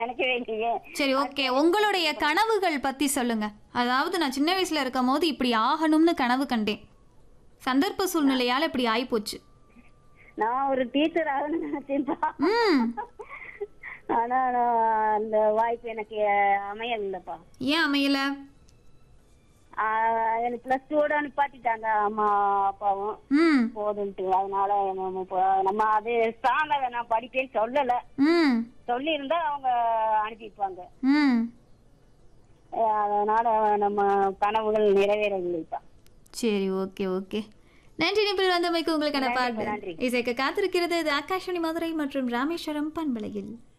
நினைக்கவே இல்லையே சரி ஓகே உங்களுடைய கனவுகள் பத்தி சொல்லுங்க அதாவது நான் சின்ன வயசுல இருக்கும் போது இப்படி ஆகணும்னு கனவு கண்டேன் சந்தர்ப்ப சூழ்நிலையால இப்படி ஆயிப்போச்சு நான் ஒரு டீச்சர் ஆகணும்னு நினைச்சேன்ப்பா ம் ஆனா நான் அந்த வாய்ப்பு எனக்கு அமையவில்லைப்பா ஏன் அமையல ஆஹ் எனக்கு பிளஸ் டூவோட நிப்பாட்டிட்டாங்க அம்மா அப்பாவும் ம் போதுன்ட்டு அதனால நம்ம இப்போ நம்ம அது ஸ்ட்ராங்கா நான் படிப்பேன்னு சொல்லல ம் சொல்லி இருந்தா அவங்க அனுப்பியிருப்பாங்க ம் அஹ் அதனால நம்ம கனவுகள் நிறைவேறவில்லைப்பா சரி ஓகே ஓகே நன்றி நிபில் வந்தமைக்கு உங்களுக்கான நன்றி, பாட்டு நன்றி. இசைக்கு காத்திருக்கிறது இது ஆகாஷவாணி மதுரை மற்றும் ராமேஸ்வரம் பண்பலையில்